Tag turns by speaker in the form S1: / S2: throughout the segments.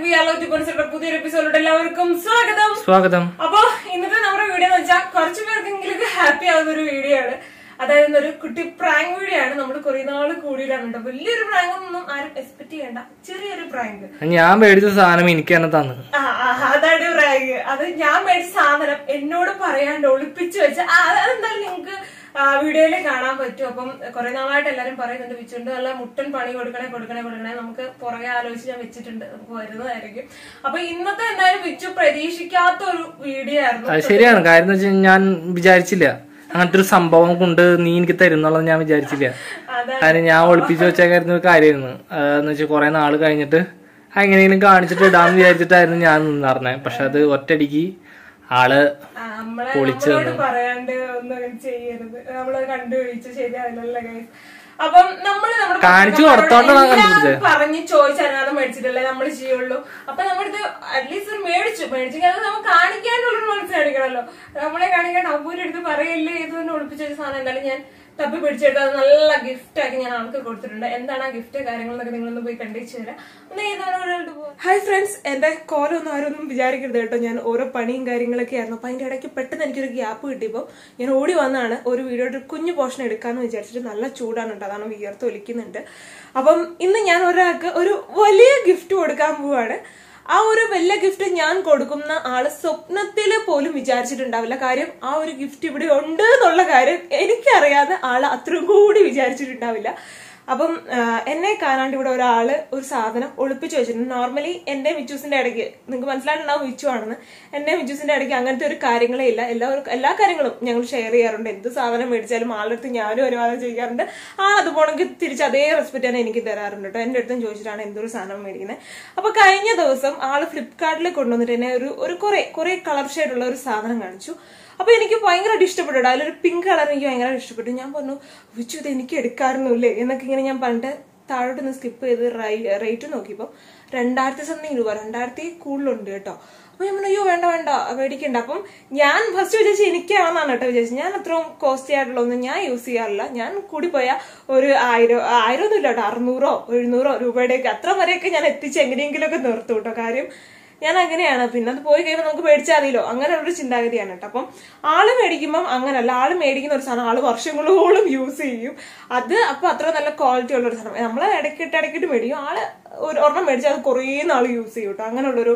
S1: V R to concept പുതിയൊരു എപ്പിസോഡിലോട്ട് എല്ലാവർക്കും സ്വാഗതം
S2: സ്വാഗതം
S1: അപ്പൊ ഇന്നത്തെ നമ്മുടെ വീഡിയോ എന്ന് വെച്ചാൽ കുറച്ചു പേർക്കെങ്കിലും ഹാപ്പി ആവുന്ന ഒരു വീഡിയോ ആണ് അതായത് ഒരു കുട്ടി പ്രാങ്ക് വീഡിയോ ആണ് നമ്മൾ കുറെ നാൾ കൂടിയിട്ടാണ് കേട്ടോ വലിയൊരു പ്രാങ്ക് ഒന്നും ആരും എക്സ്പെക്ട് ചെയ്യണ്ട ചെറിയൊരു പ്രാങ്ക്
S2: ഞാൻ മേടിച്ച സാധനം എനിക്ക് തന്നെ തന്നു
S1: ആ ആ, അതാണ് പ്രാങ്ക് അത് ഞാൻ മേടിച്ച സാധനം എന്നോട് പറയാണ്ട് ഒളിപ്പിച്ചു വെച്ച ആ, അത് അതെന്തായാലും നിങ്ങൾക്ക് വീഡിയോയിൽ കാണാൻ പറ്റും അപ്പം കുറെ നാളായിട്ട് എല്ലാരും പറയുന്നുണ്ട് വിച്ചുണ്ട് നല്ല മുട്ടൻ പണി കൊടുക്കണേ കൊടുക്കണേ കൊടുക്കണേ നമുക്ക് പുറകെ ആലോചിച്ച് ഞാൻ വെച്ചിട്ടുണ്ട് നമുക്ക് വരുന്നതായിരിക്കും അപ്പൊ ഇന്നത്തെ എന്തായാലും വിച്ചു പ്രതീക്ഷിക്കാത്ത ഒരു വീഡിയോ ആയിരുന്നു
S2: അത് ശരിയാണ് കാര്യം എന്ന് വെച്ചാൽ ഞാൻ വിചാരിച്ചില്ല അങ്ങനത്തെ ഒരു സംഭവം കൊണ്ട് നീ എനിക്ക് തരും എന്നുള്ളത് ഞാൻ വിചാരിച്ചില്ല
S1: അതാണ്
S2: കാര്യം ഞാൻ ഒളിപ്പിച്ച് വെച്ചേക്കായിരുന്ന ഒരു കാര്യമായിരുന്നു എന്ന് വെച്ചാൽ കുറെ നാള് കഴിഞ്ഞിട്ട് എങ്ങനെയെങ്കിലും കാണിച്ചിട്ട് ഇടാന്ന് വിചാരിച്ചിട്ടായിരുന്നു ഞാൻ നിന്നറിഞ്ഞെ പക്ഷെ അത് ഒറ്റയടിക്ക് ആള്
S1: ആ, നമ്മളെ നമ്മളോട് പറയാണ്ട് ഒന്നും അങ്ങനെ ചെയ്യരുത് നമ്മളത് കണ്ടുപിടിച്ച് ശരിയാവില്ലല്ലോ guys. അപ്പം നമ്മള് നമ്മുടെ
S2: കാണിച്ചു
S1: ഭർത്താക്കന്മാരോട്
S2: കൊടുത്തോണ്ടാണ്
S1: എല്ലാം
S2: കണ്ടുപിടിച്ചത്.
S1: പറഞ്ഞ് ചോദിച്ചറിയാതെ മേടിച്ചിട്ടല്ലേ നമ്മൾ ചെയ്യുള്ളൂ അപ്പൊ നമ്മുടെ അറ്റ്ലീസ്റ്റ് ഒരു മേടിച്ചു മേടിച്ചെങ്കിൽ അത് നമുക്ക് കാണിക്കാനുള്ളൊരു മനസ്സ് കാണിക്കണമല്ലോ നമ്മളെ കാണിക്കാൻ അമ്പൂരി അടുത്ത് പറയല്ലേ ഇതൊന്നും ഒളിപ്പിച്ച ഒരു സാധനം എന്തായാലും ഞാൻ തപ്പി പിടിച്ചെടുത്ത് അത് നല്ല ഗിഫ്റ്റ് ആക്കി ഞാൻ ആൾക്ക് കൊടുത്തിട്ടുണ്ട് എന്താണ് ആ ഗിഫ്റ്റ് കാര്യങ്ങളെന്നൊക്കെ നിങ്ങളൊന്ന് പോയി കണ്ടിച്ചു തരാം ഒന്ന് ഏതാണ് ഹായ് ഫ്രണ്ട്സ് എന്റെ കോലൊന്നും ആരൊന്നും വിചാരിക്കരുത് കേട്ടോ ഞാൻ ഓരോ പണിയും കാര്യങ്ങളൊക്കെ ആയിരുന്നു അപ്പൊ അതിന്റെ ഇടയ്ക്ക് പെട്ടെന്ന് എനിക്കൊരു ഗ്യാപ്പ് കിട്ടിയപ്പോൾ ഞാൻ ഓടി വന്നാണ് ഒരു വീഡിയോയുടെ ഒരു കുഞ്ഞു പോർഷൻ എടുക്കാന്ന് വിചാരിച്ചിട്ട് നല്ല ചൂടാണ് കേട്ടോ അതാണ് വിയർത്ത് ഒലിക്കുന്നുണ്ട് അപ്പം ഇന്ന് ഞാൻ ഒരാൾക്ക് ഒരു വലിയ ഗിഫ്റ്റ് കൊടുക്കാൻ പോവാണ് ആ ഒരു വലിയ ഗിഫ്റ്റ് ഞാൻ കൊടുക്കുന്ന ആള് സ്വപ്നത്തില് പോലും വിചാരിച്ചിട്ടുണ്ടാവില്ല കാര്യം ആ ഒരു ഗിഫ്റ്റ് ഇവിടെ ഉണ്ട് എന്നുള്ള കാര്യം എനിക്കറിയാതെ ആള് അത്രയും കൂടി വിചാരിച്ചിട്ടുണ്ടാവില്ല അപ്പം ആ, എന്നെ കാണാണ്ട് ഇവിടെ ഒരാള് ഒരു സാധനം ഒളിപ്പിച്ചു വെച്ചിട്ടുണ്ട് നോർമലി എന്റെ മിച്ചൂസിന്റെ ഇടയ്ക്ക് നിങ്ങൾക്ക് മനസ്സിലായിട്ടുണ്ടാവും മിച്ചു ആണെന്ന് എന്റെ മിച്ചൂസിന്റെ ഇടയ്ക്ക് അങ്ങനത്തെ ഒരു കാര്യങ്ങളേ ഇല്ല എല്ലാവർക്കും എല്ലാ കാര്യങ്ങളും ഞങ്ങൾ ഷെയർ ചെയ്യാറുണ്ട് എന്ത് സാധനം മേടിച്ചാലും ആളുടെ അടുത്ത് ഞാനും അനുവാദം ചോദിക്കാറുണ്ട് ആ അത് പോണെങ്കിൽ തിരിച്ച് അതേ റെസ്പെക്റ്റ് തന്നെ എനിക്ക് തരാറുണ്ട് കേട്ടോ എന്റെ അടുത്തും ചോദിച്ചിട്ടാണ് എന്തൊരു സാധനം മേടിക്കുന്നത് അപ്പൊ കഴിഞ്ഞ ദിവസം ആള് ഫ്ലിപ്കാർട്ടിൽ കൊണ്ടുവന്നിട്ട് എന്നെ ഒരു ഒരു കുറെ കുറെ കളർ ഷെയ്ഡുള്ള ഒരു സാധനം കാണിച്ചു അപ്പൊ എനിക്ക് ഭയങ്കരമായിട്ട് ഇഷ്ടപ്പെട്ടു കേട്ടോ. അതിലൊരു പിങ്ക് കളർ എനിക്ക് ഭയങ്കര ഇഷ്ടപ്പെട്ടു ഞാൻ പറഞ്ഞു വിച്ചു ഇത് എനിക്ക് എടുക്കാറുന്നില്ലേ എന്നൊക്കെ ഇങ്ങനെ ഞാൻ പറഞ്ഞിട്ട് താഴോട്ട് നിന്ന് സ്കിപ്പ് ചെയ്ത് റേറ്റ് നോക്കിയപ്പോൾ രണ്ടായിരത്തി സംതിങ് രൂപ രണ്ടായിരത്തി കൂടുതലുണ്ട് കേട്ടോ അപ്പൊ ഞാൻ പറഞ്ഞു അയ്യോ വേണ്ട വേണ്ട മേടിക്കണ്ട അപ്പം ഞാൻ ഫസ്റ്റ് വിചാരിച്ചു എനിക്കാണെന്നാണ് കേട്ടോ വിചാരിച്ചത് ഞാൻ അത്രയും കോസ്റ്റ്ലി ആയിട്ടുള്ള ഒന്നും ഞാൻ യൂസ് ചെയ്യാറില്ല ഞാൻ കൂടി പോയ ഒരു ആയിരം ആയിരം ഒന്നും ഇല്ല കേട്ടോ അറുന്നൂറോ എഴുന്നൂറോ രൂപയുടെയൊക്കെ അത്ര വരെയൊക്കെ ഞാൻ എത്തിച്ച് എങ്ങനെയെങ്കിലും ഒക്കെ നിർത്തും കേട്ടോ കാര്യം ഞാൻ അങ്ങനെയാണ് പിന്നെ അത് പോയി കഴിയുമ്പോൾ നമുക്ക് മേടിച്ചാൽ മതിയല്ലോ അങ്ങനെ ഒരു ചിന്താഗതിയാണ് കേട്ടോ അപ്പം ആള് മേടിക്കുമ്പം അങ്ങനല്ല ആള് മേടിക്കുന്ന ഒരു സാധനം ആള് വർഷങ്ങളോളം യൂസ് ചെയ്യും അത് അപ്പൊ അത്ര നല്ല ക്വാളിറ്റി ഉള്ള ഒരു സാധനം നമ്മളെ ഇടയ്ക്കിട്ട് ഇടയ്ക്കിട്ട് മേടിക്കും ആള് ഒരു ഒരെണ്ണം മേടിച്ചാൽ അത് കുറേ നാൾ യൂസ് ചെയ്യും കേട്ടോ അങ്ങനെയുള്ളൊരു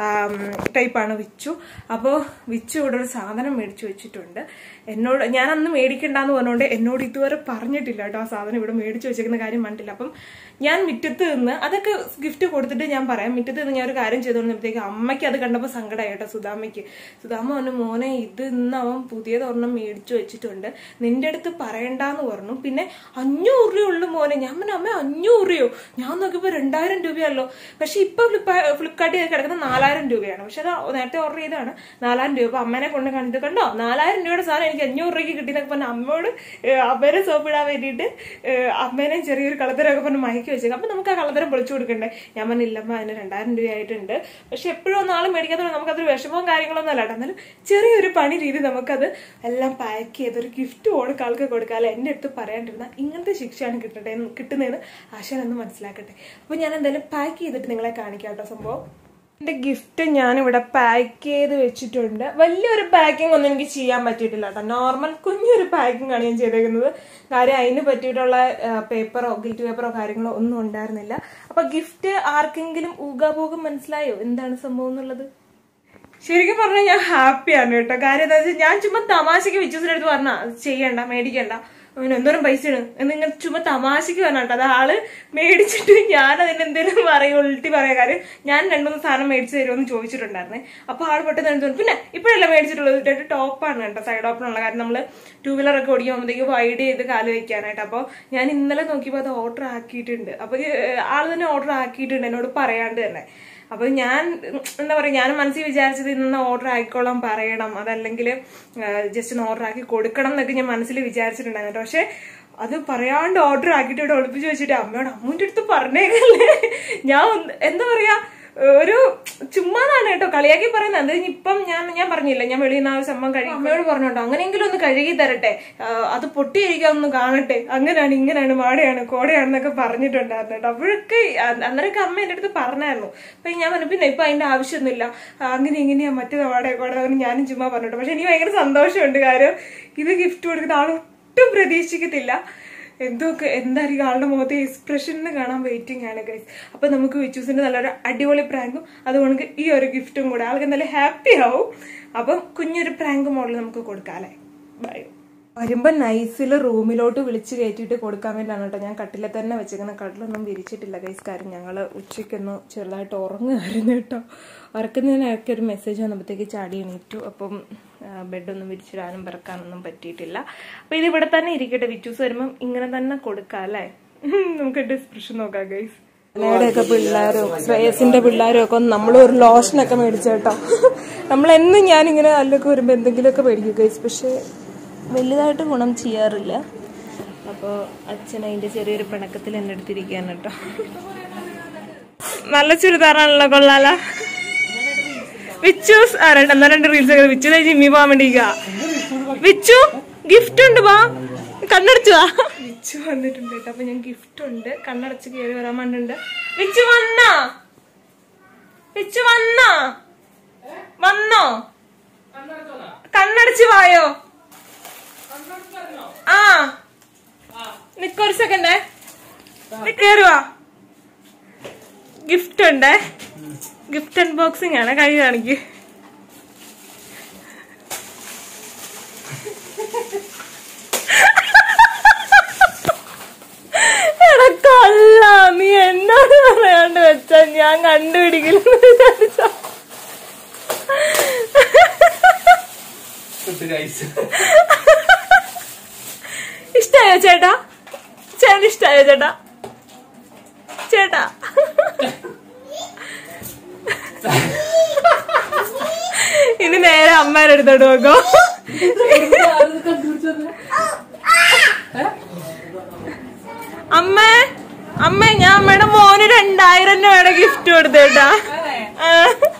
S1: ടൈപ്പാണ് വിച്ചു അപ്പോൾ വിച്ചു ഇവിടെ ഒരു സാധനം മേടിച്ചു വെച്ചിട്ടുണ്ട് എന്നോട് ഞാൻ അന്ന് മേടിക്കണ്ടെന്ന് പറഞ്ഞുകൊണ്ട് എന്നോട് ഇതുവരെ പറഞ്ഞിട്ടില്ല കേട്ടോ ആ സാധനം ഇവിടെ മേടിച്ചു വെച്ചേക്കുന്ന കാര്യം പറഞ്ഞിട്ടില്ല അപ്പം ഞാൻ മുറ്റത്ത് നിന്ന് അതൊക്കെ ഗിഫ്റ്റ് കൊടുത്തിട്ട് ഞാൻ പറയാം മുറ്റത്ത് നിന്ന് ഞാൻ ഒരു കാര്യം ചെയ്തുകൊണ്ടിരുന്നപ്പോഴത്തേക്ക് അമ്മയ്ക്ക് അത് കണ്ടപ്പോൾ സങ്കടമായി കേട്ടോ സുധാമ്മയ്ക്ക് സുധാമ്മ പറഞ്ഞു മോനെ ഇത് ഇന്ന് അവൻ പുതിയതൊരെണ്ണം മേടിച്ചു വെച്ചിട്ടുണ്ട് നിന്റെ അടുത്ത് പറയണ്ടെന്ന് പറഞ്ഞു പിന്നെ അഞ്ഞൂറ് രൂപയുള്ളൂ മോനെ ഞാൻ പറഞ്ഞു അമ്മ അഞ്ഞൂറ് രൂപയോ ഞാൻ നോക്കിയപ്പോൾ രണ്ടായിരം രൂപയല്ലോ പക്ഷെ ഇപ്പൊ ഫ്ലിപ്കാർട്ടിൽ കിടക്കുന്ന നാലായിരം രൂപയാണ് പക്ഷെ അത് നേരത്തെ ഓർഡർ ചെയ്തതാണ് നാലായിരം രൂപ അപ്പൊ അമ്മേനെ കൊണ്ട് കണ്ടിട്ട് കണ്ടോ നാലായിരം രൂപയുടെ സാധനം എനിക്ക് അഞ്ഞൂറ് രൂപയ്ക്ക് കിട്ടിയെന്നൊക്കെ പറഞ്ഞ അമ്മയോട് ഏഹ്, അമ്മേനെ സോപ്പിടാൻ വേണ്ടിയിട്ട് ഏഹ്, അമ്മേനെ ചെറിയൊരു കളത്തരമൊക്കെ പറഞ്ഞ് മയക്കി വെച്ചേക്കും അപ്പൊ നമുക്ക് ആ കളത്തരം പൊളിച്ചു കൊടുക്കണ്ടേ ഞാൻ പറഞ്ഞില്ലമ്മ അതിന് രണ്ടായിരം രൂപയായിട്ടുണ്ട് പക്ഷെ എപ്പോഴും ഒന്നും ആളും മേടിക്കാത്തതുകൊണ്ട് നമുക്കതൊരു വിഷമവും കാര്യങ്ങളൊന്നും അല്ല കേട്ടോ എന്നാലും ചെറിയൊരു പണി രീതി നമുക്കത് എല്ലാം പാക്ക് ചെയ്ത് ഒരു ഗിഫ്റ്റ് കൊടുക്കുക ആൾക്ക് കൊടുക്കുക അല്ല എൻ്റെ അടുത്ത് പറയാണ്ടിരുന്ന ഇങ്ങനത്തെ ശിക്ഷയാണ് കിട്ടട്ടെ എന്ന് കിട്ടുന്നതെന്ന് ആശാൻ ഒന്ന് മനസ്സിലാക്കട്ടെ അപ്പൊ ഞാൻ എന്തായാലും പാക്ക് ചെയ്തിട്ട് നിങ്ങളെ കാണിക്കാം കേട്ടോ സംഭവം എന്റെ ഗിഫ്റ്റ് ഞാനിവിടെ പാക്ക് ചെയ്ത് വെച്ചിട്ടുണ്ട് വലിയൊരു പാക്കിംഗ് ഒന്നും എനിക്ക് ചെയ്യാൻ പറ്റിയിട്ടില്ല കേട്ടോ നോർമൽ കുഞ്ഞൊരു പാക്കിംഗ് ആണ് ഞാൻ ചെയ്തേക്കുന്നത് കാര്യം അതിന് പറ്റിയിട്ടുള്ള പേപ്പറോ ഗിൽറ്റ് പേപ്പറോ കാര്യങ്ങളോ ഒന്നും ഉണ്ടായിരുന്നില്ല അപ്പൊ ഗിഫ്റ്റ് ആർക്കെങ്കിലും ഊകാപോകം മനസ്സിലായോ എന്താണ് സംഭവം എന്നുള്ളത് ശരിക്കും പറഞ്ഞാൽ ഞാൻ ഹാപ്പിയാണ് കേട്ടോ കാര്യം എന്താ വെച്ചാൽ ഞാൻ ചുമ്മാ തമാശക്ക് വിശ്വസിന്റെ അടുത്ത് പറഞ്ഞ ചെയ്യണ്ട മേടിക്കണ്ട അവന് എന്തോരം പൈസ ഇടും എന്നിങ്ങനെ ചുമ്മാ തമാശക്ക് പറഞ്ഞ കേട്ടോ അത് ആള് മേടിച്ചിട്ട് ഞാൻ അതിന് എന്തെങ്കിലും പറയും ഉൾട്ടി പറയാ കാര്യം ഞാൻ രണ്ടുമൂന്ന് സാധനം മേടിച്ചു തരുമെന്ന് ചോദിച്ചിട്ടുണ്ടായിരുന്നേ അപ്പൊ ആൾ പെട്ടെന്ന് എടുത്തു പിന്നെ ഇപ്പോഴല്ല മേടിച്ചിട്ടുള്ളത് രണ്ട് ടോപ്പാണ് കേട്ടോ സൈഡ് ഓപ്പണുള്ള കാര്യം നമ്മള് ടൂ വീലർ ഒക്കെ ഓടിക്കുമ്പോഴത്തേക്ക് വൈഡ് ചെയ്ത് കാല് വെക്കാനായിട്ട് അപ്പോൾ ഞാൻ ഇന്നലെ നോക്കിയപ്പോൾ അത് ഓർഡർ ആക്കിയിട്ടുണ്ട് അപ്പൊ ആൾ തന്നെ ഓർഡർ ആക്കിയിട്ടുണ്ട് എന്നോട് പറയാണ്ട് തന്നെ അപ്പൊ ഞാൻ ഉം, എന്താ പറയാ ഞാൻ മനസ്സിൽ വിചാരിച്ചത് ഇന്ന് ഓർഡർ ആയിക്കോളാം പറയണം അതല്ലെങ്കിൽ ജസ്റ്റ് ഒന്ന് ഓർഡർ ആക്കി കൊടുക്കണം എന്നൊക്കെ ഞാൻ മനസ്സിൽ വിചാരിച്ചിട്ടുണ്ടായിരുന്നു കേട്ടോ. പക്ഷെ അത് പറയാണ്ട് ഓർഡർ ആക്കിയിട്ട് ഇവിടെ ഒളിപ്പിച്ച് വെച്ചിട്ട് അമ്മയോട് അമ്മൂന്റെ അടുത്ത് പറഞ്ഞേക്കല്ലേ ഞാൻ ഒന്ന് എന്താ പറയാ ഒരു ചുമ്മാതാണ് കേട്ടോ കളിയാക്കി പറയുന്നത് അത് ഇപ്പം ഞാൻ ഞാൻ പറഞ്ഞില്ല ഞാൻ വെളിയിൽ നിന്ന് ആ ഒരു സംഭവം കഴുകി അമ്മയോട് പറഞ്ഞോട്ടോ അങ്ങനെയെങ്കിലും ഒന്ന് കഴുകി തരട്ടെ ആ, അത് പൊട്ടിയിരിക്കാൻ ഒന്ന് കാണട്ടെ അങ്ങനെയാണ് ഇങ്ങനെയാണ് മാടയാണ് കോടയാണെന്നൊക്കെ പറഞ്ഞിട്ടുണ്ടായിരുന്നു കേട്ടോ അപ്പോഴൊക്കെ അ- അന്നേരമൊക്കെ അമ്മ എൻ്റെ അടുത്ത് പറഞ്ഞായിരുന്നു അപ്പൊ ഞാൻ പറഞ്ഞു പിന്നെ ഇപ്പൊ അതിന്റെ ആവശ്യമൊന്നുമില്ല ആ, അങ്ങനെ ഇങ്ങനെയാ മറ്റേ വാടക കോട എന്ന് ഞാനും ചുമ്മാ പറഞ്ഞിട്ട് പക്ഷെ എനിക്ക് ഭയങ്കര സന്തോഷമുണ്ട് കാര്യം ഇത് ഗിഫ്റ്റ് കൊടുക്കുന്ന ആൾ ഒട്ടും പ്രതീക്ഷിക്കത്തില്ല എന്തൊക്കെ എന്തായിരിക്കും ആളുടെ മുഖത്തെ എക്സ്പ്രഷന് കാണാൻ വെയിറ്റിംഗ് ആണ് ഗൈസ് അപ്പൊ നമുക്ക് വിച്ചൂസിന്റെ നല്ലൊരു അടിപൊളി പ്രാങ്കും അതുകൊണ്ട് ഈ ഒരു ഗിഫ്റ്റും കൂടെ ആൾക്ക് നല്ല ഹാപ്പി ആവും അപ്പം കുഞ്ഞൊരു പ്രാങ്ക് മോഡൽ നമുക്ക് കൊടുക്കാം അല്ലേ ബൈ വരുമ്പോ നൈസിൽ റൂമിലോട്ട് വിളിച്ച് കയറ്റിയിട്ട് കൊടുക്കാൻ വേണ്ടിയാണ് കേട്ടോ ഞാൻ കട്ടിലെ തന്നെ വെച്ചിരിക്കുന്ന കട്ടിലൊന്നും വിരിച്ചിട്ടില്ല ഗൈസ് കാര്യം ഞങ്ങൾ ഉച്ചയ്ക്കൊന്ന് ചെറുതായിട്ട് ഉറങ്ങുമായിരുന്നു കേട്ടോ ഉറക്കുന്നതിനൊക്കെ ഒരു മെസ്സേജ് വന്നപ്പോഴത്തേക്ക് ചാടി എണീറ്റു അപ്പം ആ, ബെഡൊന്നും വിരിച്ചിടാനും പിറക്കാനൊന്നും പറ്റിയിട്ടില്ല അപ്പൊ ഇത് ഇവിടെ തന്നെ ഇരിക്കട്ടെ വിറ്റൂസ് വരുമ്പം ഇങ്ങനെ തന്നെ കൊടുക്കാം അല്ലേ നമുക്ക് ഡിസ്ക്രിപ്ഷൻ നോക്കാം ഗൈസ് ഒക്കെ പിള്ളേരും ശ്രേയസിന്റെ പിള്ളേരും ഒക്കെ നമ്മൾ ഒരു ലോഷനൊക്കെ മേടിച്ചു കേട്ടോ നമ്മളെന്നും ഞാനിങ്ങനെ അതിലൊക്കെ വരുമ്പോൾ എന്തെങ്കിലുമൊക്കെ മേടിക്കും ഗൈസ് പക്ഷെ വലുതായിട്ട് ഗുണം ചെയ്യാറില്ല അപ്പോൾ അച്ഛൻ അതിന്റെ ചെറിയൊരു പിണക്കത്തിൽ എന്നെ എടുത്തിരിക്കുകയാണ് കേട്ടോ നല്ല ചുരിദാറാണല്ലോ കൊള്ളാല വിച്ചു ആ രണ്ട് എന്നാ രണ്ട് റീൽസ് ഒക്കെ വിച്ചു ദേ ജിമ്മി പോകാൻ വേണ്ടിക്ക വിച്ചു ഗിഫ്റ്റ് ഉണ്ട് വാ കണ്ണടച്ചു വാ വിച്ചു വന്നിട്ടുണ്ട് കേട്ടോ അപ്പൊ ഞാൻ ഗിഫ്റ്റ് ഉണ്ട് കണ്ണടച്ച് കയറി വരാൻ വേണ്ടിണ്ട് വിച്ചു വന്നാ വിച്ചു വന്നാ വന്നോ കണ്ണടച്ച് വായോ ആ നിക്കൊരു സെക്കൻഡേ കേറുവാ ഗിഫ്റ്റ് ഉണ്ട് ഗിഫ്റ്റ് അൺബോക്സിംഗ് ആണ് കൈ കാണിക്ക് എടാ കൊള്ള നീ എന്നോട് പറയാണ്ട് വെച്ചാ ഞാൻ കണ്ടുപിടിക്കില്ലെന്ന് വിചാരിച്ച ഇഷ്ടായോ ചേട്ടാ ചേട്ടൻ ഇഷ്ടായോ ചേട്ടാ ചേട്ടാ ഇനി നേരെ അമ്മേടെ അടുത്തോട്ട് നോക്കോ അമ്മേ അമ്മേ ഞാൻ അമ്മയുടെ മോന് രണ്ടായിരം രൂപയുടെ ഗിഫ്റ്റ് കൊടുത്തേട്ടാ ആ.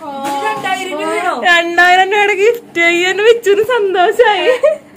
S1: രണ്ടായിരം രൂപയുടെ ഗിഫ്റ്റ് ചെയ്യാൻ വെച്ചൊരു സന്തോഷായി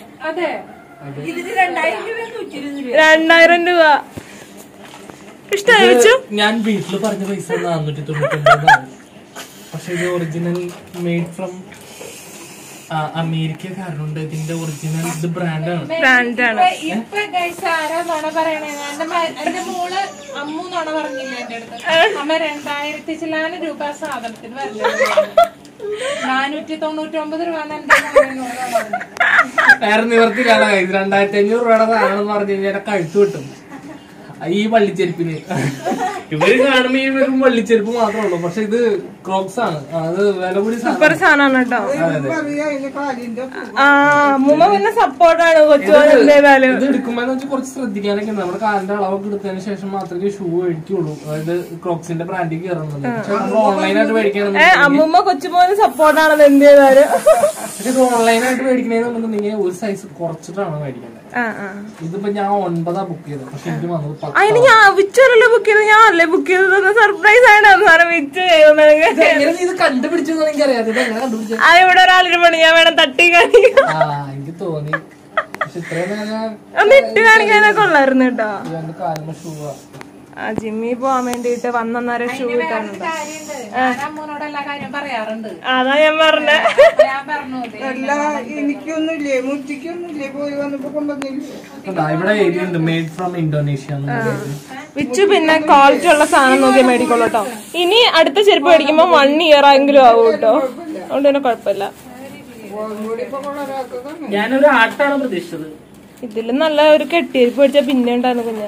S1: രണ്ടായിരം രൂപ ഇഷ്ടായി വെച്ചു
S2: ഞാൻ വീട്ടിൽ പറഞ്ഞ പൈസ നാനൂറ്റി തൊണ്ണൂറ്റി പക്ഷെ ഇത് ഒറിജിനൽ മെയ്ഡ് ഫ്രം അമേരിക്ക കാരണമുണ്ട് ഇതിന്റെ ഒറിജിനൽ ഇത് ബ്രാൻഡാണ്
S1: ബ്രാൻഡാണ്
S3: ഇപ്പൊ ഗൈസ് ആരാ നുണ പറയണേ എന്റെ മ- എന്റെ മോള് അമ്മു നുണ പറഞ്ഞില്ല എന്റെ അടുത്ത് അമ്മ രണ്ടായിരത്തി ചില്ലാന രൂപ ആ സാധനത്തിന് വരില്ല നാനൂറ്റി തൊണ്ണൂറ്റി ഒമ്പത് രൂപ എന്റെ മോളിനോട് പറഞ്ഞത്
S2: വേറെ നിവർത്തിയിലാണ് ഇത് രണ്ടായിരത്തി അഞ്ഞൂറ് രൂപയുടെ സാധനം എന്ന് പറഞ്ഞു കഴിഞ്ഞാൽ കഴുത്ത് കിട്ടും ഈ വള്ളിച്ചെരുപ്പിന് ഇവര് കാണുമ്പോ ഈ വെറും വള്ളിച്ചെരുപ്പ് മാത്രമേ ഉള്ളൂ പക്ഷെ ഇത് ക്രോക്സ് ആണ് അത് വില കൂടി
S1: സൂപ്പർ സാധനമാണ് കേട്ടോ
S2: അതെ
S1: ആ മുമ്മ പിന്നെ സപ്പോർട്ടാണ് കൊച്ചു എന്തായാലും
S2: ഇത് എടുക്കുമ്പോ വെച്ചാൽ കുറച്ച് ശ്രദ്ധിക്കാനൊക്കെ ഉണ്ട് നമ്മുടെ കാലിന്റെ അളവൊക്കെ എടുത്തതിന് ശേഷം മാത്രമേ ഷൂ മേടിക്കുള്ളൂ അതായത് ക്രോക്സിന്റെ ബ്രാൻഡിൽ കയറുന്നുണ്ട് പക്ഷെ നമ്മൾ ഓൺലൈനായിട്ട്
S1: ഏ
S2: മേടിക്കണം
S1: അമ്മൂമ്മ കൊച്ചുമോന് സപ്പോർട്ടാണെന്ന് എന്ത് ചെയ്താലും
S2: പക്ഷെ ഇത് ഓൺലൈനായിട്ട് മേടിക്കണമെന്നുണ്ടെങ്കിൽ ഒരു സൈസ് കുറച്ചിട്ടാണ് മേടിക്കേണ്ടത്
S1: ആ ആ
S2: ഇതിപ്പോ ഞാൻ ഒൻപതാ ബുക്ക് ചെയ്തത് പക്ഷെ എനിക്ക് വന്നത് പത്ത്
S1: അതിന് ഞാൻ വിച്ചല്ലേ ബുക്ക് ചെയ്തത് ഞാൻ അല്ലേ ബുക്ക് ചെയ്തത് സർപ്രൈസ് ആയിട്ടാണ് സാറേ വിച്ച് ചെയ്യുന്നത്
S2: എങ്ങനെ നീ ഇത് കണ്ടുപിടിച്ചു എനിക്ക് അറിയാം ഇത് എങ്ങനെ കണ്ടുപിടിച്ചു
S1: ആ ഇവിടെ ഒരാളിന് പണി ഞാൻ വേണം തട്ടി കാണിക്കാം
S2: ആ എനിക്ക് തോന്നി പക്ഷെ ഇത്രയും നേരം
S1: ഒന്ന് ഇട്ട് കാണിക്കാനൊക്കെ ഉള്ളായിരുന്നു കേട്ടോ
S2: ഇവന്റെ കാലിന് ഷൂ
S1: ആ ജിമ്മി പോവാൻ വേണ്ടിട്ട് വന്നന്നേരം ഷൂ ഇട്ടാനുണ്ട്
S3: കാര്യണ്ട് ഞാൻ അമ്മൂനോട് എല്ലാ കാര്യം പറയാറുണ്ട്
S1: അതാ ഞാൻ പറഞ്ഞേ
S3: അപ്പൊ ഞാൻ പറഞ്ഞു ദേ,
S4: അല്ല എനിക്കൊന്നുമില്ലേ മുറ്റിക്കൊന്നുമില്ലേ പോയി വന്നപ്പോ കൊണ്ടുവന്നില്ലേ
S2: ഇവിടെ എഴുതിയിട്ടുണ്ട് മെയ്ഡ് ഫ്രം ഇന്തോനേഷ്യ
S1: വിച്ചു പിന്നെ ക്വാളിറ്റി ഉള്ള സാധനം നോക്കി മേടിക്കോളൂ കേട്ടോ ഇനി അടുത്ത ചെരുപ്പ് മേടിക്കുമ്പോ വൺ ഇയർ ആയെങ്കിലും ആവും കേട്ടോ അതുകൊണ്ട് പിന്നെ കുഴപ്പമില്ല
S4: കൂടി ഇപ്പൊ കൊള്ളരാക്കുക
S2: ഞാനൊരു ആട്ടാണ് പ്രതീക്ഷിച്ചത്
S1: ഇതിലും നല്ല ഒരു കെട്ടിയിരിപ്പ് മേടിച്ചാൽ പിന്നെ ഉണ്ടായിരുന്നു കുഞ്ഞ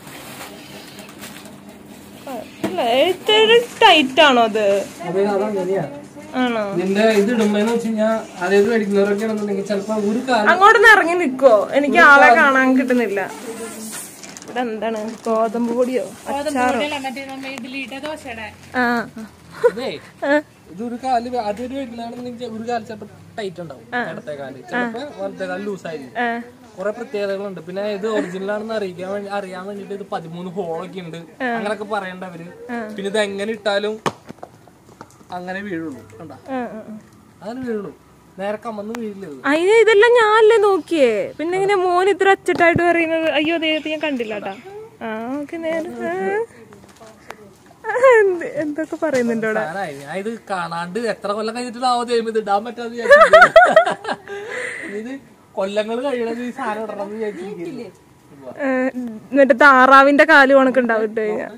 S1: ടൈറ്റ് ആണോ അത്
S2: അതെ അതങ്ങനെയാ
S1: ആണോ
S2: ഇതിന്റെ ഇത് ഇടുമ്പോന്ന് വെച്ച് കഴിഞ്ഞാൽ അതായത് മേടിക്കുന്നവരൊക്കെ ആണെന്നുണ്ടെങ്കിൽ ചിലപ്പോ ഒരു കാലം
S1: അങ്ങോട്ടൊന്ന് ഇറങ്ങി നിക്കോ എനിക്ക് ആളെ കാണാൻ കിട്ടുന്നില്ല ഇവിടെ എന്താണ് ഗോതമ്പ് പൊടിയോ അച്ചാറോ
S3: ഇല്ല, മറ്റേ നമ്മ ഇഡ്ഡലിയുടെ ദോശയുടെ
S1: ആ
S2: ഇതേ ഇതൊരു കാല് അതൊരു മേടിക്കുന്നതാണെന്നുണ്ടെങ്കിൽ ഒരു കാല് ചിലപ്പോ ടൈറ്റ് ഉണ്ടാവും ഇടത്തെ കാല് ചിലപ്പോ വലത്തെ കാല് ലൂസ് ആയിരിക്കും
S1: ആ.
S2: കുറെ പ്രത്യേകതകളുണ്ട് പിന്നെ ഇത് ഒറിജിനൽ ആണെന്ന് അറിയിക്കാൻ വേണ്ടി അറിയാൻ വേണ്ടിട്ട് ഇത് പതിമൂന്ന് ഹോളൊക്കെ ഉണ്ട് അങ്ങനൊക്കെ പറയണ്ടവര് പിന്നെ ഇത് എങ്ങനെ ഇട്ടാലും അങ്ങനെ വീഴുള്ളൂ കണ്ട
S1: ആ, ആ, ആ.
S2: അങ്ങനെ വീഴുള്ളൂ നേരെ കമ്മന്ന് വീഴില്ല ഇത്
S1: അയ്യോ ഇതെല്ലാം ഞാനല്ലേ നോക്കിയേ പിന്നെ എങ്ങനെ മോൻ ഇത്ര അച്ചട്ടായിട്ട് പറയുന്നത് അയ്യോ ദൈവത്തെ ഞാൻ കണ്ടില്ല കേട്ടാ ആ ഓക്കെ നേരെ ആ. ആ, എന്ത് എന്തൊക്കെ പറയുന്നുണ്ടോടാ
S2: ഞാനായി ഞാൻ ഇത് കാണാണ്ട് എത്ര കൊല്ലം കഴിഞ്ഞിട്ടാവോ ദൈവം ഇത് ഇടാൻ പറ്റാന്ന് വിചാരിച്ചിരിക്കുന്നു. ഇത് കൊല്ലങ്ങൾ കഴിയണത് ഈ സാധനം ഇടണം വിചാരിച്ചിരിക്കില്ലേ
S1: എന്നിട്ട് താറാവിന്റെ കാല് കണക്കുണ്ടാവും ഇട്ട് കഴിഞ്ഞാ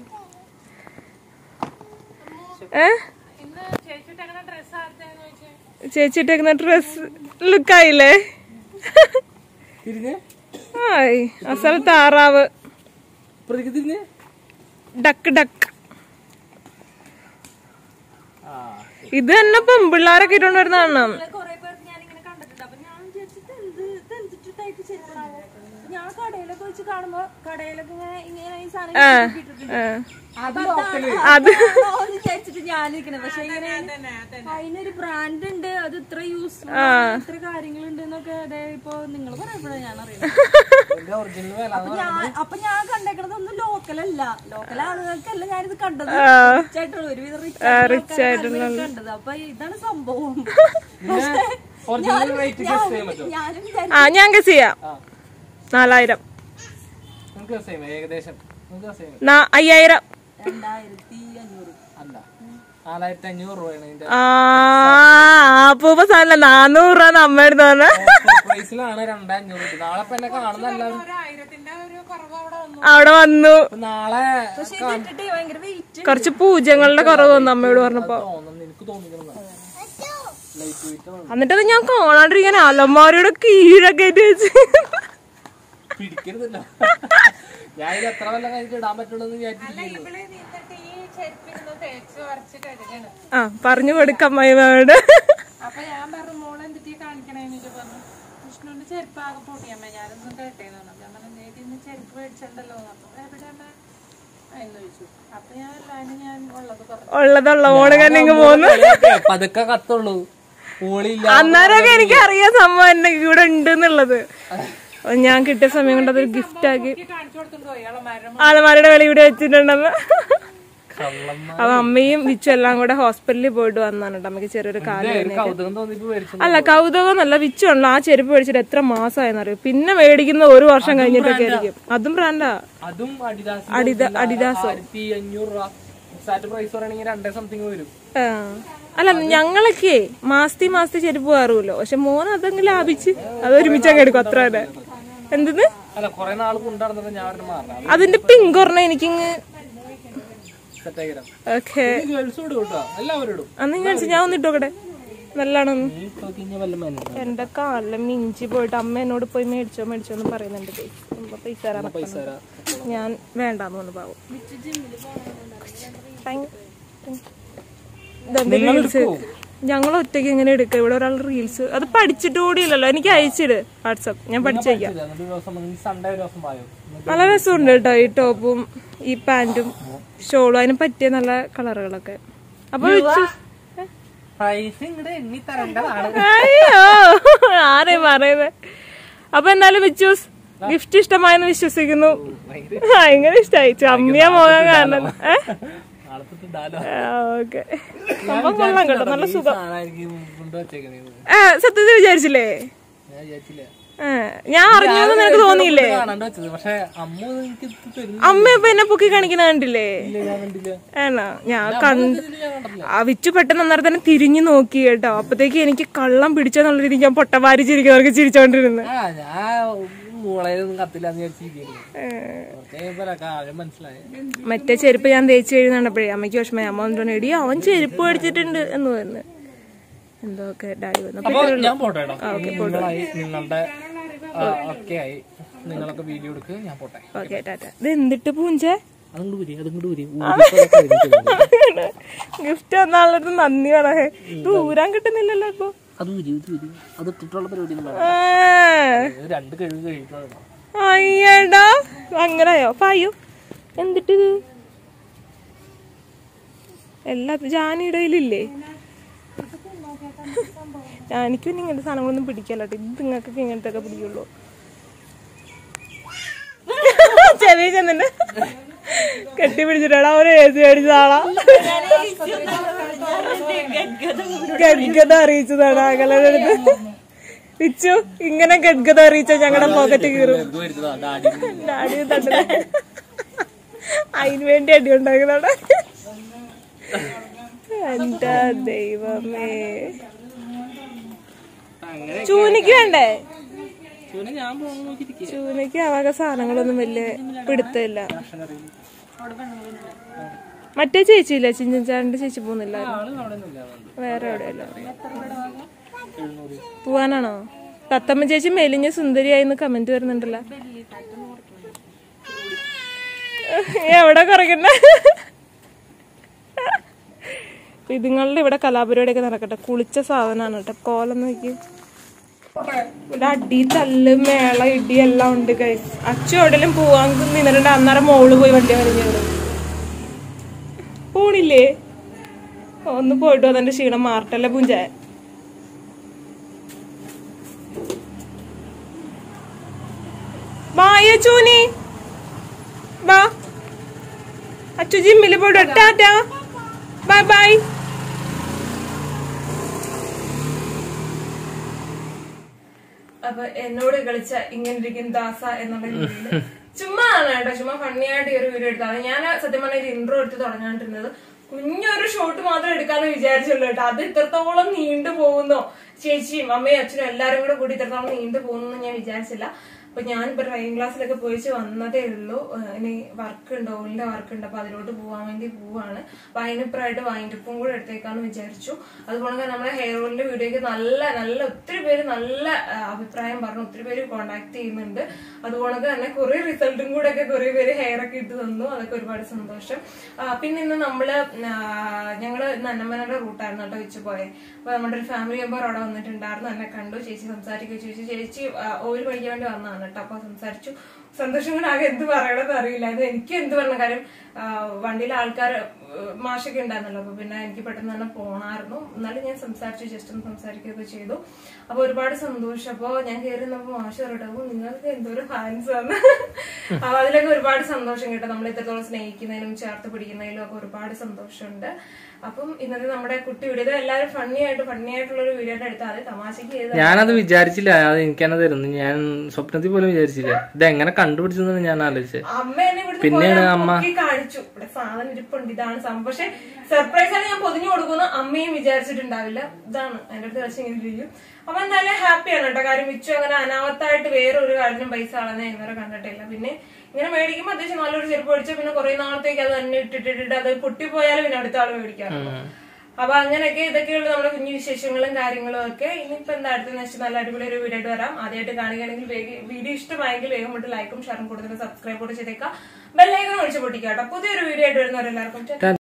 S1: ഏ
S3: ഇന്ന് ചേച്ചിട്ട് എങ്ങനെ ഡ്രസ് ആർത്തേന്ന് ചോദിച്ചേ
S1: ചേച്ചി ഇട്ടേക്കുന്ന ഡ്രസ് ലുക്കായില്ലേ
S2: തിരിഞ്ഞ്
S1: ആയി അസൽ താറാവ്
S2: ഇപ്പഴത്തേക്ക് തിരിഞ്ഞ്
S1: ഡക്ക് ഡക്ക്
S2: ആ
S1: ഇത് തന്നെ പെമ്പിള്ളാരൊക്കെ ഇട്ടോണ്ട് വരുന്ന കാണണം
S5: കൊറേ പേർക്ക് ഞാനിങ്ങനെ കണ്ടിട്ടുണ്ട് അപ്പൊ ഞാൻ വിചാരിച്ചിട്ട് എന്ത് ഇത് എന്തിട്ട് ടൈപ്പ് ചെരുപ്പാണ് ഞാൻ കടയിലൊക്കെ വെച്ച് കാണുമ്പോ കടയിലൊക്കെ ഇങ്ങനെ ഇങ്ങനെ ഈ സാധനം ഇട്ടിട്ടുണ്ട്.
S1: ആ.
S5: അത് വിചാരിച്ചിട്ട് ഞാനിരിക്കണേ പക്ഷെ ഇങ്ങനെ അതിനൊരു ബ്രാൻഡ് ഉണ്ട് അത് ഇത്ര യൂസ്ഫുൾ ഇത്ര കാര്യങ്ങളുണ്ട് എന്നൊക്കെ അതെ ഇപ്പൊ നിങ്ങൾ പറയുമ്പോഴാണ് ഞാൻ അറിയുന്നത്
S2: ഇതിന്റെ ഒറിജിനൽ വില
S5: അപ്പൊ ഞാൻ അപ്പൊ ഞാൻ കണ്ടേക്കണത് ഒന്നും ലോക്കൽ അല്ല ലോക്കൽ ആളുകൾക്കല്ല ഞാനിത് കണ്ടത് റിച്ച് ആയിട്ടുള്ള ഒരുവിധം റിച്ച് ആയിട്ടുള്ള കണ്ടത് അപ്പൊ ഇതാണ് സംഭവം
S2: ഒറിജിനൽ റേറ്റ് ഗസ് ചെയ്യാൻ പറ്റുമോ
S5: ഞാനും വിചാരിച്ചു
S1: ആ ഞാൻ ഗസ് ചെയ്യാം
S2: ആ
S1: നാലായിരം
S2: നമുക്ക് ഗസ് ചെയ്യാം ഏകദേശം നമുക്ക് ഗസ് ചെയ്യാം
S1: നാ- അയ്യായിരം
S5: രണ്ടായിരത്തി അഞ്ഞൂറ്
S2: അല്ല നാലായിരത്തി അഞ്ഞൂറ് രൂപയാണ് ഇതിന്റെ
S1: ആ അപ്പൂപ്പ സാധനം നാനൂറ് രൂപ അമ്മയെടുത്ത് പറഞ്ഞ
S2: പ്രൈസിലാണ് രണ്ടേ അഞ്ഞൂറ് കിട്ടും നാളെ ഇപ്പൊ എന്നെ കാണുന്ന എല്ലാവരും
S3: ഒരു ആയിരത്തിന്റെ ഒരു കുറവ് അവിടെ വന്നു
S1: അവിടെ വന്നു
S2: ഇപ്പൊ നാളെ
S5: പക്ഷെ ഇത് ഇട്ടിട്ട് ഭയങ്കര വെയിറ്റ്
S1: കുറച്ച് പൂജകളുടെ കുറവ് വന്നു അമ്മയോട് പറഞ്ഞപ്പോ
S2: തോന്നുന്നു എനിക്ക് തോന്നിക്കണം ലൈറ്റ് വെയിറ്റ്
S1: എന്നിട്ടത് ഞാൻ കാണാണ്ടിരിക്കാൻ അലമാരയുടെ കീഴൊക്കെ ആയിട്ട് വെച്ച്
S2: പിടിക്കരുതല്ല ഞാൻ ഇത് എത്ര കൊല്ലം കഴിഞ്ഞിട്ട് ഇടാൻ പറ്റുള്ളൂ എന്ന് വിചാരിച്ചിരിക്കുന്നു
S3: ഇവള് നിന്നിട്ട് ഈ ചെരുപ്പിരുന്ന് തേച്ച് വരച്ച് കഴുകണം
S1: ആ പറഞ്ഞു കൊടുക്കാം അമ്മയോട്
S3: അപ്പൊ ഞാൻ പറഞ്ഞു മോളെ എന്തിട്ട് കാണിക്കണേന്ന് ചോദിച്ചു പറഞ്ഞു വിഷ്ണുവിന്റെ ചെരുപ്പ് ആകെ പൊട്ടിയമ്മ ഞാനൊന്നും കേട്ടേന്ന് പറഞ്ഞു ഞാൻ പറഞ്ഞു നേടി ഇന്ന് ചെരുപ്പ് മേടിച്ചിട്ടുണ്ടല്ലോ എന്ന് പറഞ്ഞു എവിടെ അമ്മ എന്ന് ചോദിച്ചു അപ്പൊ ഞാൻ എല്ലാവരും ഞാൻ ഉള്ളത് പറഞ്ഞു
S1: ഉള്ളതുള്ള ഓണ് തന്നെ ഇങ്ങ് പോന്നു
S2: പതുക്കെ കത്തുള്ളൂ ഓളില്ല
S1: അന്നേരമൊക്കെ എനിക്ക് അറിയാം സംഭവം എന്നെ ഇവിടെ ഉണ്ട് എന്നുള്ളത് അപ്പൊ ഞാൻ കിട്ടിയ സമയം കൊണ്ട് അതൊരു ഗിഫ്റ്റ് ആക്കി
S3: കാണിച്ചു കൊടുത്തിട്ട് പോയി അവളെ മരം
S1: ആലമാരുടെ വില ഇവിടെ വെച്ചിട്ടുണ്ടെന്ന്
S2: കള്ളമ്മ
S1: അപ്പൊ അമ്മയും വിച്ചു എല്ലാം കൂടെ ഹോസ്പിറ്റലിൽ പോയിട്ട് വന്നാണ് കേട്ടോ അമ്മയ്ക്ക് ചെറിയൊരു കാല്
S2: ഒരു കൗതുകം തോന്നിപ്പോ മേടിച്ചു
S1: അല്ല കൗതുകം നല്ല വിച്ചുണ്ട് ആ ചെരുപ്പ് മേടിച്ചിട്ട് എത്ര മാസമായെന്ന് അറിയോ പിന്നെ മേടിക്കുന്ന ഒരു വർഷം കഴിഞ്ഞിട്ടൊക്കെ ആയിരിക്കും അതും ബ്രാൻഡാ
S2: അതും അഡിദാസ്
S1: അഡിദ- അഡിദാസോ?
S2: ആയിരത്തി അഞ്ഞൂറ് രൂപ സാറ്റ് പ്രൈസ് പറയുകയാണെങ്കിൽ രണ്ടേ സംതിങ് വരും
S1: ആ. അല്ല ഞങ്ങളൊക്കെ മാസത്തി മാസത്തി ചെരുപ്പ് കയറുമല്ലോ പക്ഷെ മോൻ അതങ്ങ് ലാഭിച്ച് അത് ഒരുമിച്ച് അങ്ങ് എടുക്കും അത്ര തന്നെ എന്തെന്ന്
S2: അല്ല കൊറേ നാൾ കൊണ്ടുനടന്നപ്പോ ഞാൻ അവരുടെ മാറണം
S1: അതിന്റെ പിങ്ക് ഒരെണ്ണം എനിക്കിങ്ങ്
S2: സെറ്റ് ആയിരം
S1: ഓക്കെ
S2: ഗേൾസും ഇടും കേട്ടോ എല്ലാവരും ഇടും
S1: അന്ന് ഞാൻ ഞാൻ ഒന്ന് ഇട്ടോക്കട്ടെ നല്ലാണെന്ന്
S2: നീ ഇപ്പൊ കഴിഞ്ഞാൽ വല്ല മേനുണ്ടോ
S1: എന്റെ കാലില് മിഞ്ചി പോയിട്ട് അമ്മ എന്നോട് പോയി മേടിച്ചോ മേടിച്ചോ എന്ന് പറയുന്നുണ്ട് ദേ. അമ്മ പൈസ തരാൻ
S2: പൈസ തരാം
S1: ഞാൻ വേണ്ടാന്ന് പറഞ്ഞു പാവം താങ്ക്- താങ്ക്. ഇതെന്റെ
S2: നിങ്ങൾ
S1: റീൽസ്
S2: എടുക്കുവോ?
S1: ഞങ്ങൾ ഒറ്റയ്ക്ക് എങ്ങനെ എടുക്കുക ഇവിടെ ഒരാൾ റീൽസ് അത് പഠിച്ചിട്ട് കൂടിയില്ലല്ലോ എനിക്ക് അയച്ചിട് വാട്സപ്പ് ഞാൻ പഠിച്ചേക്കാം
S2: ഇല്ല, എന്നിട്ട് ഒരു ദിവസം നീ സൺഡേ ഒരു ദിവസം പായോ
S1: നല്ല രസമുണ്ട് കേട്ടോ ഈ ടോപ്പും ഈ പാന്റും ഷോളും അതിന് പറ്റിയ നല്ല കളറുകളൊക്കെ അപ്പൊ വെച്ചു
S2: പ്രൈസ് ഇങ്ങോട്ട് എണ്ണി തരേണ്ടതാണ്
S1: അയ്യോ ആരെ പറയുന്നത് അപ്പൊ എന്തായാലും വിച്ചൂസ് ഗിഫ്റ്റ് ഇഷ്ടമായെന്ന് വിശ്വസിക്കുന്നു ഭയങ്കര ഇഷ്ടമായി ചമ്മിയ മോഹം കാരണം
S2: നാളെ തൊട്ട് ഇടാലോ
S1: ഓക്കെ സംഭവം കൊള്ളാം കേട്ടോ നല്ല സുഖം
S2: സാധനമായിരിക്കും കൊണ്ടുവച്ചേക്കണേ
S1: ആ, സത്യത്തിൽ വിചാരിച്ചില്ലേ
S2: ഞാൻ വിചാരിച്ചില്ല
S1: ആ, ഞാൻ അറിഞ്ഞു എന്ന് നിനക്ക് തോന്നിയില്ലേ
S2: കാണാണ്ട് വെച്ചത് പക്ഷെ അമ്മ എനിക്ക് ഇത് തരുന്നില്ല
S1: അമ്മ ഇപ്പൊ എന്നെ പൊക്കി കാണിക്കുന്ന കണ്ടില്ലേ
S2: ഞാൻ കണ്ടില്ല
S1: ആണോ ഞാൻ കണ്ട്
S2: ഇതില് ഞാൻ കണ്ടില്ല
S1: ആ വിച്ചു പെട്ടെന്ന് അന്നേരം തന്നെ തിരിഞ്ഞു നോക്കി കേട്ടോ അപ്പത്തേക്ക് എനിക്ക് കള്ളം പിടിച്ചെന്നുള്ള രീതിക്ക് ഞാൻ പൊട്ടവാരി ചിരിക്കുന്നവർക്ക് ചിരിച്ചോണ്ടിരുന്നു
S2: ആ ഞാൻ മൂളയിലൊന്നും കത്തില്ലാന്ന് വിചാരിച്ചിരിക്കുന്നു കുറച്ച് കഴിയുമ്പോ കാര്യം മനസ്സിലായി
S1: മറ്റേ ചെരുപ്പ് ഞാൻ തേച്ച് കഴിയുന്നുണ്ടപ്പോഴേ അമ്മയ്ക്ക് വിഷമമായി അമ്മ വന്നിട്ട് എടി അവൻ ചെരുപ്പ് മേടിച്ചിട്ടുണ്ട് എന്ന് പറഞ്ഞു എന്തൊക്കെ ഡാഡി വന്നു
S2: അപ്പൊ ഞാൻ പോട്ടെ കേട്ടോ നിങ്ങളായി നിങ്ങളുടെ ഒക്കെ ആയി നിങ്ങളൊക്കെ വീഡിയോ എടുക്കുക ഞാൻ പോട്ടെ
S1: ഓക്കെ ടാറ്റ ഇത് എന്തിട്ട് പൂഞ്ച
S2: അതും കൂടി അതും കൂടി
S1: ഗിഫ്റ്റ് വന്നാളടുത്ത് നന്ദി പറയേ ഇത് ഊരാൻ കിട്ടുന്നില്ലല്ലോ ഇപ്പൊ
S2: അത് ഉരി ഇത് ഉരി അത് ഇട്ടിട്ടുള്ള പരിപാടി ഒന്നും വേണ്ട.
S1: ആ,
S2: ഇത് രണ്ട് കഴിവ് കഴിക്കണം
S1: അയ്യടാ അങ്ങനെയോ പായു എന്തിട്ടിത് എല്ലാ ജാനിടയിലില്ലേ എനിക്ക് പിന്നെ ഇങ്ങനത്തെ സാധനങ്ങളൊന്നും പിടിക്കല്ലോ ഇത് നിങ്ങൾക്കൊക്കെ ഇങ്ങനത്തെ ഒക്കെ പിടിക്കുള്ളൂ ചെറിയ ചെന്നിന്റെ കെട്ടി പിടിച്ചിട്ടാടാ ഒരു എ സി മേടിച്ച ആളാ ഗദ്ഗത അറിയിച്ചതാണ് ആകളുടെ അടുത്ത് വിച്ചു ഇങ്ങനെ ഗദ്ഗത അറിയിച്ച ഞങ്ങളുടെ പോക്കറ്റ് കീറും ഡാഡി തട്ടില്ല അതിന് വേണ്ടി അടി ഉണ്ടാക്കുന്നതാണ് എന്റെ ദൈവമേ ചൂനിക്ക് വേണ്ടേ
S2: ഞാൻ പോകുന്ന നോക്കിയിരിക്കും
S1: ചൂനയ്ക്ക് ആ വക സാധനങ്ങളൊന്നും വലിയ പിടുത്തമില്ല മറ്റേ ചേച്ചിയില്ല ചിഞ്ചൻചാറിന്റെ ചേച്ചി പോകുന്നില്ല വേറെ എവിടെയല്ല പോവാനാണോ തത്തമ്മ ചേച്ചി മെലിഞ്ഞ സുന്ദരിയായിന്ന് കമന്റ് വരുന്നുണ്ടല്ലോ എവിടെ കുറയ്ക്കണ്ട ഇതുങ്ങളുടെ ഇവിടെ കലാപരിപാടിയൊക്കെ നടക്കട്ടെ കുളിച്ച സാധനമാണ് കേട്ടോ കോലം നോക്കി ഇവിടെ അടി തല്ല് മേള ഇടി എല്ലാം ഉണ്ട് ഗൈസ് അച്ചു എവിടെയും പോവാൻ നിന്നിട്ടുണ്ട് അന്നേരം മോള് പോയി വണ്ടി വലിഞ്ഞോളൂ പോണില്ലേ ഒന്ന് പോയിട്ട് അതെന്റെ ക്ഷീണം മാറട്ടല്ലേ പൂഞ്ച ബായ ചൂനി ബാ അച്ചു ജിമ്മിൽ പോയിട്ട് ടാറ്റാ ബൈ ബൈ അപ്പൊ എന്നോട് കളിച്ച ഇങ്ങനെ ഇരിക്കും ദാസ എന്നുള്ള രീതിയിൽ ചുമ്മാ ആണ് കേട്ടോ ചുമ്മാ ഫണ്ണിയായിട്ട് ഈ ഒരു വീഡിയോ എടുത്താണ് ഞാൻ സത്യം പറഞ്ഞ ഒരു ഇൻട്രോ എടുത്ത് തുടങ്ങാണ്ടിരുന്നത് കുഞ്ഞൊരു ഷോട്ട് മാത്രം എടുക്കാന്ന് വിചാരിച്ചുള്ളൂ കേട്ടോ അത് ഇത്രത്തോളം നീണ്ടു പോകുന്നോ ചേച്ചിയും അമ്മയും അച്ഛനും എല്ലാരും കൂടെ കൂടി ഇത്രത്തോളം നീണ്ടു പോകുന്നു ഞാൻ വിചാരിച്ചില്ല അപ്പൊ ഞാനിപ്പോ ഡ്രൈവിംഗ് ക്ലാസ്സിലൊക്കെ പോയിച്ച് വന്നതേ ഉള്ളൂ ഏഹ് ഇനി വർക്ക് ഉണ്ട് ഓളിന്റെ വർക്ക് ഉണ്ട് അപ്പൊ അതിലോട്ട് പോവാൻ വേണ്ടി പോവാണ് അപ്പൊ അതിനിപ്പറായിട്ട് വൈൻഡപ്പും കൂടെ എടുത്തേക്കാന്ന് വിചാരിച്ചു അതുപോലെ തന്നെ നമ്മുടെ ഹെയർ ഓയിലിന്റെ വീഡിയോക്ക് നല്ല നല്ല ഒത്തിരി പേര് നല്ല ആ, അഭിപ്രായം പറഞ്ഞു ഒത്തിരി പേര് കോണ്ടാക്ട് ചെയ്യുന്നുണ്ട് അതുകൊണ്ട് തന്നെ കുറെ റിസൾട്ടും കൂടെ ഒക്കെ കുറെ പേര് ഹെയർ ഒക്കെ ഇട്ട് തന്നു അതൊക്കെ ഒരുപാട് സന്തോഷം ആ, പിന്നെ ഇന്ന് നമ്മള് ആ, ഞങ്ങള് നന്നമ്മനയുടെ റൂട്ടായിരുന്നു കേട്ടോ വെച്ച് പോയെ അപ്പൊ നമ്മുടെ ഒരു ഫാമിലി മെമ്പർ അവിടെ വന്നിട്ടുണ്ടായിരുന്നു എന്നെ കണ്ടു ചേച്ചി സംസാരിക്കുക ചോദിച്ചു ചേച്ചി ഓയിൽ പഠിക്കാൻ വേണ്ടി വന്നതാണ് കേട്ടോ അപ്പൊ സംസാരിച്ചു സന്തോഷം കൊണ്ട് ആകെ എന്ത് പറയണമെന്ന് അറിയില്ല അത് എനിക്ക് എന്ത് പറഞ്ഞ കാര്യം ആ, വണ്ടിയിലെ ആൾക്കാർ മാഷൊക്കെ ഉണ്ടായിരുന്നല്ലോ അപ്പൊ പിന്നെ എനിക്ക് പെട്ടെന്ന് തന്നെ പോണായിരുന്നു എന്നാലും ഞാൻ സംസാരിച്ചു ജസ്റ്റ് ഒന്ന് സംസാരിക്കുകയൊക്കെ ചെയ്തു അപ്പൊ ഒരുപാട് സന്തോഷം അപ്പൊ ഞാൻ കയറി നിന്നപ്പോ മാഷ് പറയട്ടെ അപ്പൊ നിങ്ങൾക്ക് എന്തോരം ഹാൻസ് ആണ് അപ്പൊ അതിലൊക്കെ ഒരുപാട് സന്തോഷം കേട്ടോ നമ്മൾ ഇത്രത്തോളം സ്നേഹിക്കുന്നതിനും ചേർത്ത് പിടിക്കുന്നതിലും ഒക്കെ ഒരുപാട് സന്തോഷമുണ്ട് അപ്പം ഇന്നത്തെ നമ്മുടെ കുട്ടി വീഡിയോ ഇത് എല്ലാവരും ഫണ്ണി ആയിട്ട് ഫണ്ണി ആയിട്ടുള്ള ഒരു വീഡിയോ എടുത്താൽ മതി തമാശക്ക് ചെയ്ത്
S2: ഞാനത് വിചാരിച്ചില്ല അത് എനിക്കെന്നെ തരുന്നു ഞാൻ സ്വപ്നത്തിൽ പോലും വിചാരിച്ചില്ല ഇത് എങ്ങനെ കണ്ടുപിടിച്ചെന്നാണ് ഞാൻ ആലോചിച്ചത്
S1: അമ്മ എന്നെ ഇവിടുന്ന്
S2: പിന്നെയാണ്
S1: പോയി
S2: അമ്മ-
S1: പൊക്കി കാണിച്ചു ഇവിടെ സാധനം ഇരിപ്പുണ്ട് ഇതാണ് സംഭവം പക്ഷെ സർപ്രൈസ് ആണ് ഞാൻ പൊതിഞ്ഞു കൊടുക്കുന്ന അമ്മയും വിചാരിച്ചിട്ടുണ്ടാവില്ല ഇതാണ് എന്റെ അടുത്ത് കളിച്ച് ഇങ്ങനെ ഇരിക്കും അപ്പൊ എന്തായാലും ഹാപ്പിയാണ് കേട്ടോ കാര്യം മിച്ചു അങ്ങനെ അനാവത്തായിട്ട് വേറെ ഒരു കാര്യത്തിനും പൈസ ആളെന്ന് ഞാൻ ഇതുവരെ കണ്ടിട്ടില്ല പിന്നെ ഇങ്ങനെ മേടിക്കുമ്പോൾ അത്യാവശ്യം നല്ലൊരു ചെരുപ്പ് മേടിച്ചാൽ പിന്നെ കുറെ നാളത്തേക്ക് അത് തന്നെ ഇട്ടിട്ടിട്ട് അത് പൊട്ടിപ്പോയാലും പിന്നെ അടുത്ത ആള് മേടിക്കാറുള്ളൂ അപ്പൊ അങ്ങനെയൊക്കെ ഇതൊക്കെയുള്ള നമ്മുടെ കുഞ്ഞു വിശേഷങ്ങളും കാര്യങ്ങളും ഒക്കെ ഇനിയിപ്പോ എന്താ അടുത്ത വെച്ചാൽ നല്ല അടിപൊളി ഒരു വീഡിയോ ആയിട്ട് വരാം ആദ്യമായിട്ട് കാണുകയാണെങ്കിൽ വേഗം- വീഡിയോ ഇഷ്ടമായെങ്കിൽ വേഗം വിട്ട് ലൈക്കും ഷെയറും കൂടുതൽ സബ്സ്ക്രൈബ് കൂടെ ചെയ്തേക്കാം ബെല്ലൈക്കൺ ഒഴിച്ച് പൊട്ടിക്കാം കേട്ടോ പുതിയൊരു വീഡിയോ ആയിട്ട് വരുന്നവരെല്ലാവർക്കും